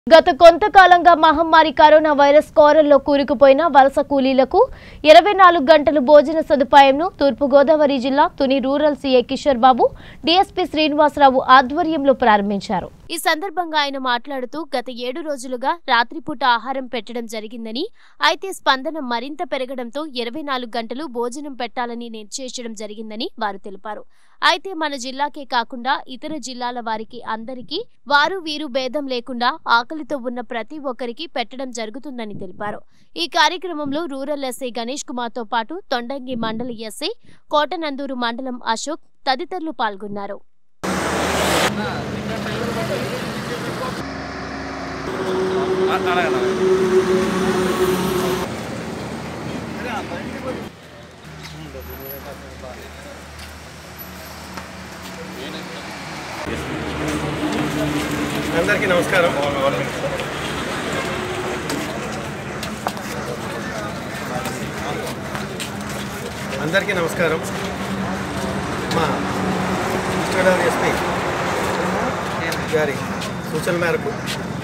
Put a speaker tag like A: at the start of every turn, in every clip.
A: గత కొంతకాలంగా మహమ్మారి కరోనా వైరస్ కోరల్లో కూరుకుపోయిన వలస కూలీలకు ఇరవై నాలుగు గంటలు భోజన సదుపాయంను తూర్పుగోదావరి జిల్లా Tuni rural CA Kishore Babu DSP Srinivasarao ఆధ్వర్యంలో ప్రారంభించారు ఈ సందర్భంగా ఆయన మాట్లాడుతూ గత ఏడు రోజులుగా రాత్రిపూట ఆహారం పెట్టడం జరిగిందని అయితే స్పందన మరింత పెరగడంతో ఇరవై నాలుగు గంటలు భోజనం పెట్టాలని నిశ్చయించడం జరిగిందని వారు తెలిపారు అయితే మన జిల్లాకే కాకుండా ఇతర జిల్లాల వారికి అందరికీ వారు వీరు భేదం లేకుండా ఆకలితో ఉన్న ప్రతి ఒక్కరికి పెట్టడం జరుగుతుందని తెలిపారు ఈ కార్యక్రమంలో రూరల్ ఎస్ఐ గణేష్ కుమార్ తో పాటు తొండంగి మండలి ఎస్ఐ కోటనందూరు మండలం అశోక్ తదితరులు పాల్గొన్నారు
B: అందరికీ నమస్కారం అందరికీ నమస్కారం మా ఈస్ట్ ఎస్పీ గారి సూచన మేరకు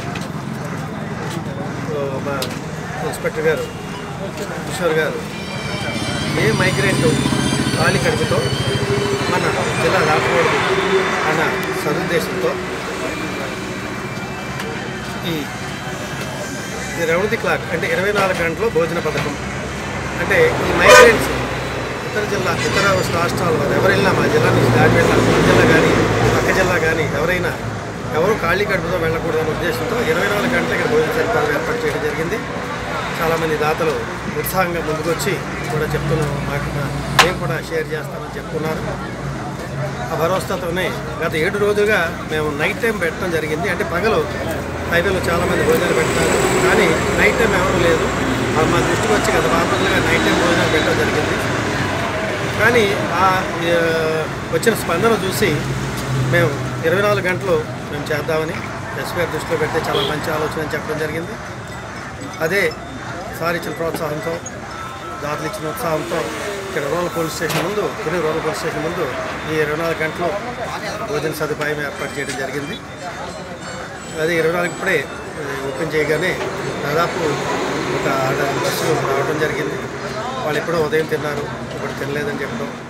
B: ఓ, మా ఇన్స్పెక్టర్ గారు కిషోర్ గారు ఏ మైగ్రెంట్ ఖాళీ కడుపుతో మన జిల్లా దాటకూడదు అన్న సదుద్దేశంతో ఈ ఇది రౌండ్ ది క్లాక్ అంటే ఇరవై నాలుగు గంటలు భోజన పథకం అంటే ఈ మైగ్రెంట్స్ ఇతర జిల్లా ఇతర రాష్ట్రాల వారు ఎవరైనా మా జిల్లా నుంచి దాటి వెళ్ళాలి మన జిల్లా కానీ పక్క జిల్లా కానీ ఎవరైనా ఎవరు ఖాళీ కడుపుతో వెళ్ళకూడదనే ఉద్దేశంతో ఇరవై నాలుగు గంటలు ఇక్కడ భోజన సదుపాయం ఏర్పాటు చేయడం జరిగింది చాలామంది దాతలు ఉత్సాహంగా ముందుకొచ్చి కూడా చెప్తున్నాం మాకు మా- మేము కూడా షేర్ చేస్తామని చెప్తున్నారు ఆ భరోసాతోనే గత ఏడు రోజులుగా మేము నైట్ టైం పెట్టడం జరిగింది అంటే పగలు హైవేలో చాలామంది భోజనాలు పెట్టారు కానీ నైట్ టైం ఎవరు లేదు ఆ మా దృష్టికి వచ్చి గత వారం రోజులుగా నైట్ టైం భోజనాలు పెట్టడం జరిగింది కానీ ఆ ఆ, వచ్చిన స్పందన చూసి మేము ఇరవై నాలుగు గంటలు మేము చేద్దామని ఎస్పీ గారి దృష్టిలో పెడితే చాలా మంచి ఆలోచన అని చెప్పడం జరిగింది అదే సార్ ఇచ్చిన ప్రోత్సాహంతో దాతలు ఇచ్చిన ఉత్సాహంతో ఇక్కడ రూరల్ పోలీస్ స్టేషన్ ముందు కొన్ని రూరల్ పోలీస్ స్టేషన్ ముందు ఈ ఇరవై నాలుగు గంటలు భోజన సదుపాయం ఏర్పాటు చేయడం జరిగింది అది ఇరవై నాలుగు ఇప్పుడే ఆ, ఓపెన్ చేయగానే దాదాపు ఒక ఆరు బస్సులు రావడం జరిగింది వాళ్ళు ఎప్పుడో ఉదయం తిన్నారు ఇప్పుడు తినలేదని చెప్పడం